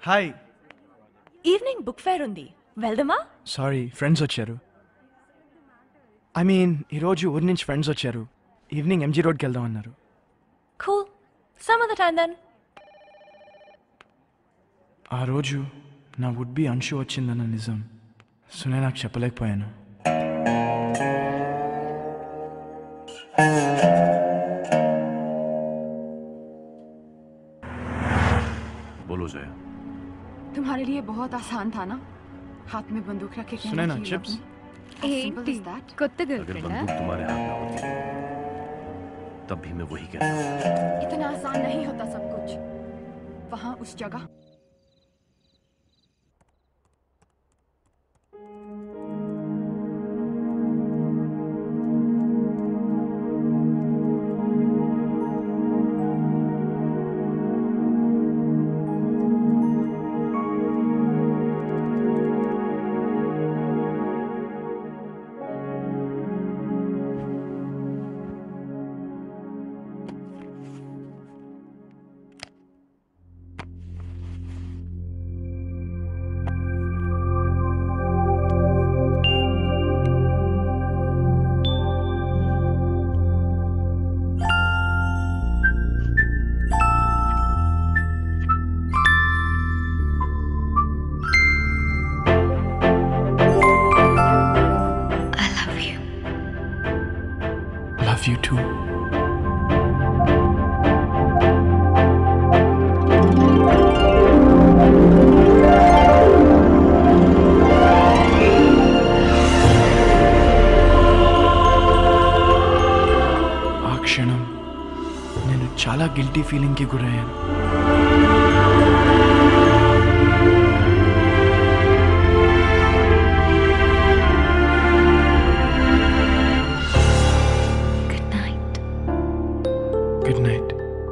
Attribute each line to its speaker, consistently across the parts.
Speaker 1: Hi
Speaker 2: evening book fair ఉంది వెళ్దామా
Speaker 1: sorry friends వచ్చారు ఐ మీన్ ఈరోజు ఊరి నుంచి ఫ్రెండ్స్ వచ్చారు ఈవినింగ్ ఎంజీ రోడ్కి వెళ్దాం అన్నారు
Speaker 2: cool some other time then
Speaker 1: ఆ రోజు నా వుడ్ బి అంశు వచ్చిందన్న నిజం సునే నాకు చెప్పలేకపోయాను
Speaker 3: बोलो जया
Speaker 4: तुम्हारे लिए बहुत आसान था ना हाथ में बंदूक रखे कहने
Speaker 1: सुने ना,
Speaker 4: की
Speaker 1: chips?
Speaker 4: अपनी। Simple
Speaker 5: ఏంటి
Speaker 4: as that.
Speaker 5: కొత్త గర్ల్
Speaker 3: अगर
Speaker 5: ఫ్రెండా
Speaker 3: बंदूक तुम्हारे हाथ में होती तब भी मैं वही कहता
Speaker 4: इतना आसान नहीं होता सब कुछ वहाँ उस जगह
Speaker 5: I love you
Speaker 1: love you too ఆ క్షణం నేను చాలా గిల్టీ ఫీలింగ్కి గురయ్యాను
Speaker 5: గుడ్ నైట్
Speaker 1: గుడ్ నైట్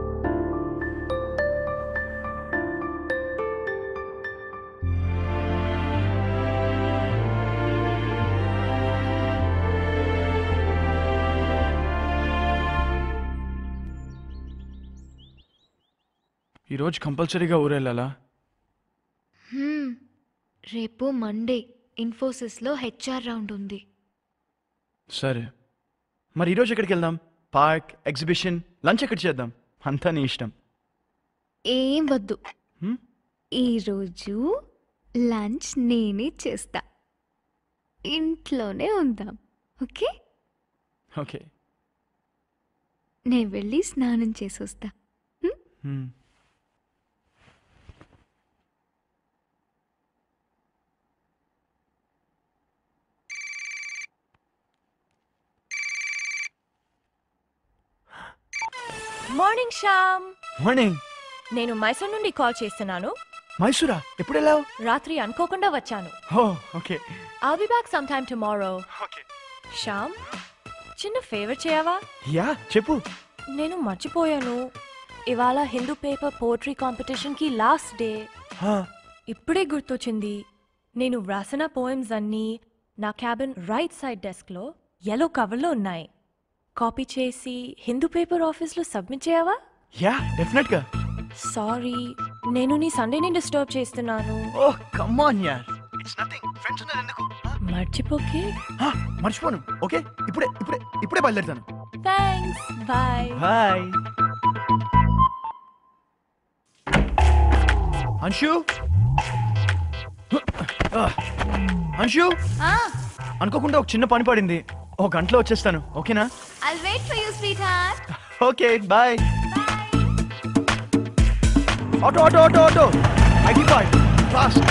Speaker 1: ఈరోజు కంపల్సరీగా ఊరెళ్ళాలా
Speaker 5: రేపు మండే ఇన్ఫోసిస్లో హెచ్ఆర్ రౌండ్ ఉంది
Speaker 1: సరే మరి ఈరోజు ఎక్కడికి వెళ్దాం పార్క్ ఎగ్జిబిషన్ లంచ్ ఎక్కడ చేద్దాం అంతా నీ ఇష్టం
Speaker 5: ఏం వద్దు
Speaker 1: హ్మ్?
Speaker 5: ఈరోజు లంచ్ నేనే చేస్తా ఇంట్లోనే ఉందాం ఓకే
Speaker 1: ఓకే
Speaker 5: నేను వెళ్ళి స్నానం చేసి వస్తా
Speaker 1: హ్మ్.
Speaker 2: మార్నింగ్ శ్యామ్
Speaker 1: మార్నింగ్
Speaker 2: నేను మైసూర్ నుండి కాల్ చేస్తున్నాను
Speaker 1: మైసూరా ఎప్పుడు వెళ్ళావు
Speaker 2: రాత్రి అనుకోకుండా వచ్చాను
Speaker 1: ఓ okay
Speaker 2: I'll be back sometime tomorrow.
Speaker 1: Okay
Speaker 2: Shyam చిన్న ఫేవర్ చేయవా
Speaker 1: యా చెప్పు
Speaker 2: నేను మర్చిపోయాను ఇవాళ హిందూ పేపర్ పోట్రీ కాంపిటీషన్కి లాస్ట్ డే
Speaker 1: హా,
Speaker 2: ఇప్పుడే గుర్తొచ్చింది నేను వ్రాసిన పోయమ్స్ అన్నీ నా క్యాబిన్ రైట్ సైడ్ డెస్క్లో ఎల్లో కవర్లో ఉన్నాయి కాపీ చేసి హిందూ పేపర్ ఆఫీస్లో సబ్మిట్ చేయవా
Speaker 1: యా డెఫినెట్గా
Speaker 2: సారీ నేను నీ సండేని డిస్టర్బ్ చేస్తున్నాను
Speaker 1: ఓ కమ్ ఆన్ యార్ ఇట్స్ నథింగ్ ఫ్రెండ్స్ ఉన్నారు ఎందుకు
Speaker 2: మర్చిపోకే
Speaker 1: హా, మర్చిపోను ఓకే ఇప్పుడే ఇప్పుడే ఇప్పుడే బయలుదేరుతాను
Speaker 2: థ్యాంక్స్ బాయ్
Speaker 1: బాయ్ అంశు ఆ, అంశు అనుకోకుండా ఒక చిన్న పని పడింది ఒక గంటలో వచ్చేస్తాను ఓకేనా
Speaker 5: I wait for you sweetheart
Speaker 1: okay bye auto auto auto auto IT బాయ్ ఫాస్ట్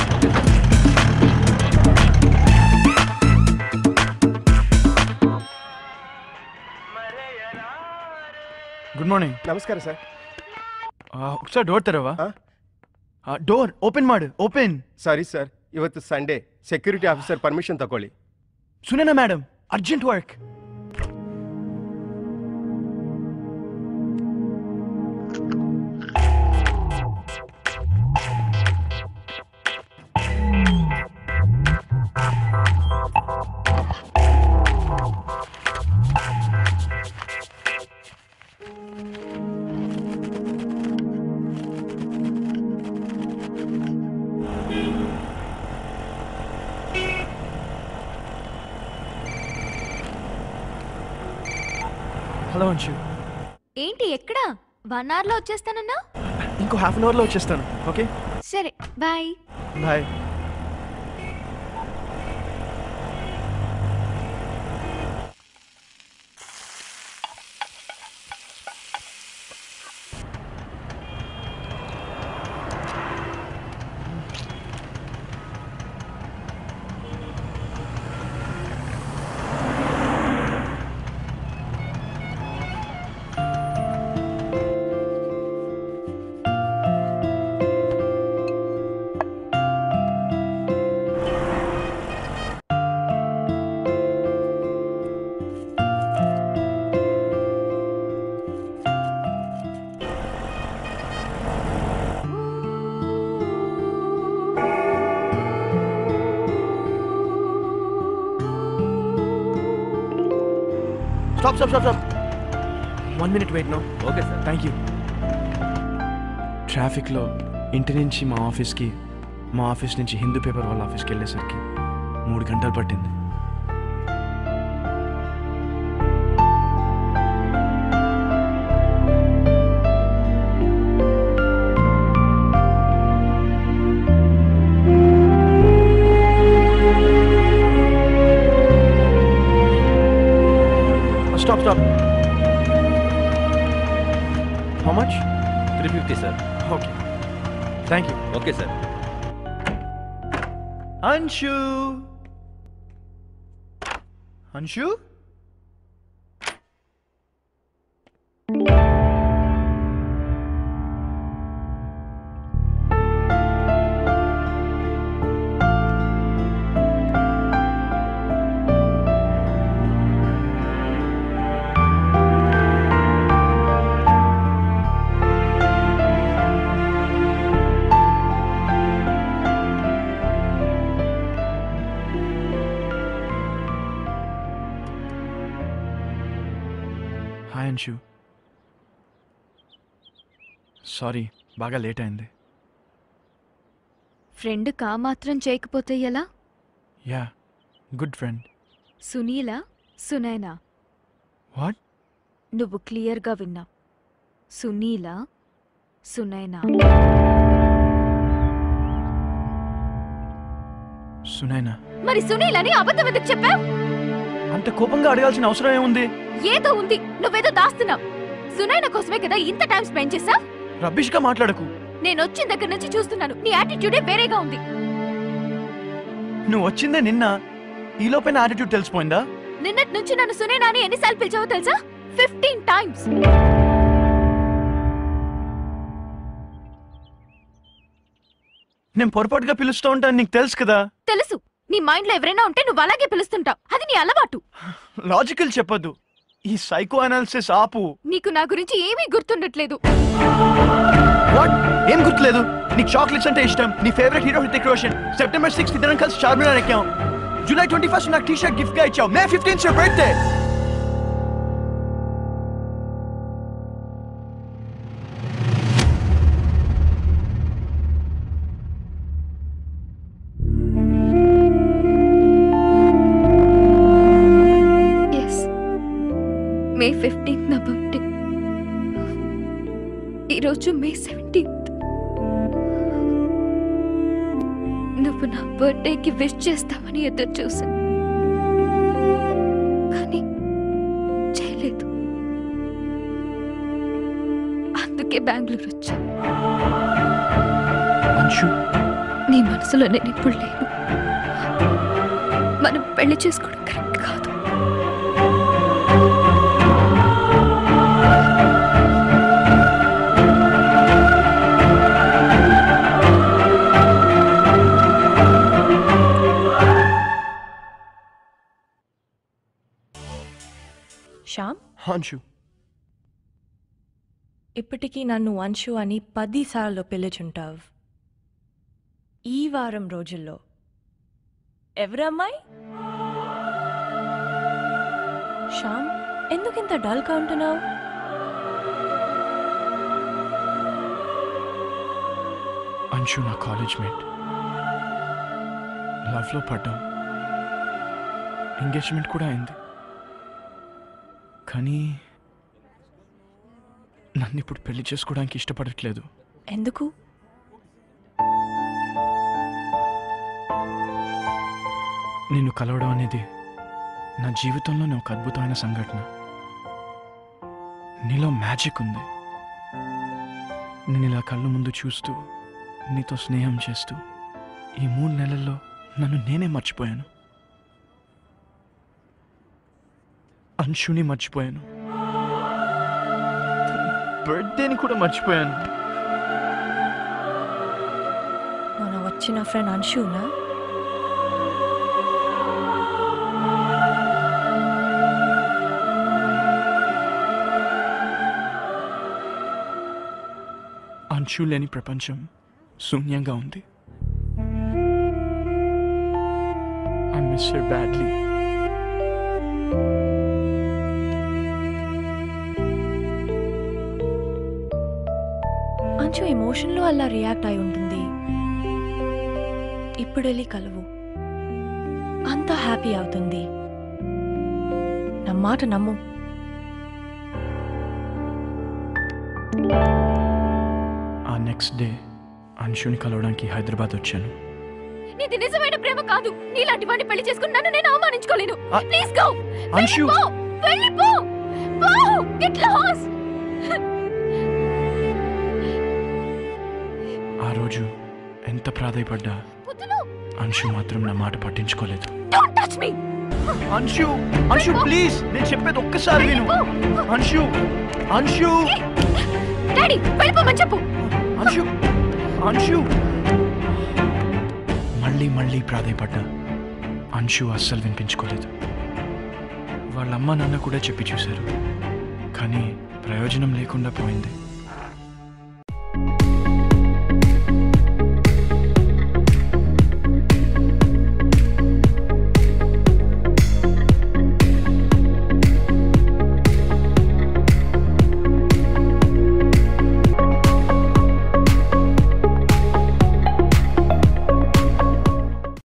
Speaker 1: గుడ్ మార్నింಗ್
Speaker 6: ನಮಸ್ಕಾರ ಸರ್
Speaker 1: ఒకసారి డోర్ తెరవా
Speaker 6: ಆ?
Speaker 1: డోర్ ఓపెన్ ಮಾಡು ಓಪನ್
Speaker 6: ಸಾರಿ ಸರ್ ಇವತ್ತು ಸಂಡೇ ಸೆಕ್ಯೂರಿಟಿ ಆಫೀಸರ್ ಪರ್ಮಿಷನ್ ತಗೊಳ್ಳಿ
Speaker 1: Sunaina madam urgent work hello Anshu
Speaker 5: ఏంటి ఎక్కడా వన్ అవర్లో వచ్చేస్తానన్నా
Speaker 1: ఇంకో హాఫ్ అన్ అవర్లో వచ్చేస్తాను ఓకే
Speaker 5: సరే bye
Speaker 1: bye stop stop stop stop one minute wait no
Speaker 3: okay sir
Speaker 1: thank you ట్రాఫిక్లో ఇంటి నుంచి మా ఆఫీస్కి మా ఆఫీస్ నుంచి హిందూ పేపర్ వాళ్ళ ఆఫీస్కి వెళ్ళేసరికి మూడు గంటలు పట్టింది stop stop how much
Speaker 3: three fifty sir
Speaker 1: okay thank you
Speaker 3: okay sir
Speaker 1: Anshu Anshu hi Anshu sorry బాగా లేట్ అయింది
Speaker 5: ఫ్రెండ్ కా మాత్రం చేయకపోతే ఎలా
Speaker 1: yeah good friend
Speaker 5: Sunila Sunaina
Speaker 1: what
Speaker 5: నువ్వు క్లియర్గా విన్నావు సునీల సునైనా
Speaker 1: సునైనా
Speaker 5: మరి సునీల్ అని అబద్ధం ఎందుకు చెప్పావు
Speaker 1: అంత కోపంగా అడగాల్సిన అవసరం ఏముంది
Speaker 5: ఏదో ఉంది నువ్వేదో దాస్తున్నావు సునైన కోసమే కదా ఇంత టైం స్పెండ్ చేసా
Speaker 1: రబ్బిష్గా మాట్లాడకు
Speaker 5: నేను వచ్చిన దగ్గర నుంచి చూస్తున్నాను నీ యాటిట్యూడే వేరేగా ఉంది
Speaker 1: నువ్వు వచ్చిందే నిన్న ఈ లోపైన యాటిట్యూడ్ తెలిసిపోయిందా
Speaker 5: నిన్నటి నుంచి నన్ను సునైనా అని ఎన్నిసార్లు పిలిచావో తెలుసా ఫిఫ్టీన్ టైమ్స్
Speaker 1: నేను పొరపాటుగా పిలుస్తూ ఉంటాను నీకు తెలుసు కదా
Speaker 5: తెలుసు నీ మైండ్ లో ఎవరైనా ఉంటే నువ్వు అలాగే పిలుస్తుంటావు అది నీ అలవాటు
Speaker 1: లాజికల్ చెప్పొద్దు ఈ సైకో అనాలిసిస్ ఆపు
Speaker 5: నీకు నా గురించి ఏమీ గుర్తుండట్లేదు
Speaker 1: వాట్ ఏం గుర్తులేదు నీకు చాక్లెట్స్ అంటే ఇష్టం నీ favourite hero Hrithik Roshan September sixth ఇద్దరం కలిసి చార్మినార్ ఎక్కాం జూలై ట్వంటీ ఫస్ట్ నాకు టీ షర్ట్ గిఫ్ట్ గా ఇచ్చావు May fifteenth your birthday
Speaker 5: yes May fifteenth నా బర్త్డే ఈరోజు మే సెవెంటీన్త్ నువ్వు నా బర్త్డేకి విష్ చేస్తావని ఎదురు చూశాను కానీ చేయలేదు అందుకే బెంగళూరు వచ్చా
Speaker 1: అంశు
Speaker 5: నీ మనసులో నేను ఇప్పుడు లేను మనం పెళ్లి చేసుకోవడం కరెక్ట్ కాదు
Speaker 2: శ్యామ్
Speaker 1: అంశు
Speaker 2: ఇప్పటికీ నన్ను అంశు అని పదిసార్లు పిలుచుంటావు ఈ వారం రోజుల్లో ఎవరమ్మాయి శ్యామ్ ఎందుకింత డల్గా ఉంటున్నావు
Speaker 1: అంశు నా కాలేజ్ మేట్ లవ్లో పడ్డాం ఎంగేజ్మెంట్ కూడా అయింది కానీ నన్ను ఇప్పుడు పెళ్లి చేసుకోవడానికి ఇష్టపడట్లేదు
Speaker 2: ఎందుకు
Speaker 1: నిన్ను కలవడం అనేది నా జీవితంలోనే ఒక అద్భుతమైన సంఘటన నీలో మ్యాజిక్ ఉంది నేను ఇలా కళ్ళు ముందు చూస్తూ నీతో స్నేహం చేస్తూ ఈ మూడు నెలల్లో నన్ను నేనే మర్చిపోయాను అంశుని మర్చిపోయాను బర్త్డేని కూడా మర్చిపోయాను
Speaker 2: మన వచ్చిన ఫ్రెండ్ అంశునా
Speaker 1: అంశు లేని ప్రపంచం శూన్యంగా ఉంది ఐ మిస్ యర్ బ్యాడ్లీ
Speaker 2: అంచు ఎమోషన్లో అలా రియాక్ట్ అయి ఉంటుంది ఇప్పుడు వెళ్ళి కలువు అంత హ్యాపీ అవుతుంది నా మాట నమ్ము
Speaker 1: ఆ నెక్స్ట్ డే అంశుని కలవడానికి హైదరాబాద్ వచ్చాను
Speaker 5: నీది నిజమైన ప్రేమ కాదు నీలాంటి వాడిని పెళ్లి చేసుకుని నన్ను నేను అవమానించుకోలేను
Speaker 1: ఆ,
Speaker 5: ప్లీజ్ గో
Speaker 1: అంశు!
Speaker 5: వెళ్ళిపో పో గెట్ లాస్ట్
Speaker 1: ఆ రోజు ఎంత ప్రాధాయపడ్డా
Speaker 5: వద్దును
Speaker 1: అంశు మాత్రం నా మాట పట్టించుకోలేదు
Speaker 5: don't touch me
Speaker 1: Anshu Anshu please నేను చెప్పేది ఒక్కసారి విను అంశు అంశు
Speaker 5: డాడీ వెళ్ళిపోమని చెప్పు
Speaker 1: అంశు అంశు మళ్ళీ మళ్ళీ ప్రాధాయపడ్డా అంశు అస్సలు వినిపించుకోలేదు వాళ్ళ అమ్మ నాన్న కూడా చెప్పి చూశారు కానీ ప్రయోజనం లేకుండా పోయింది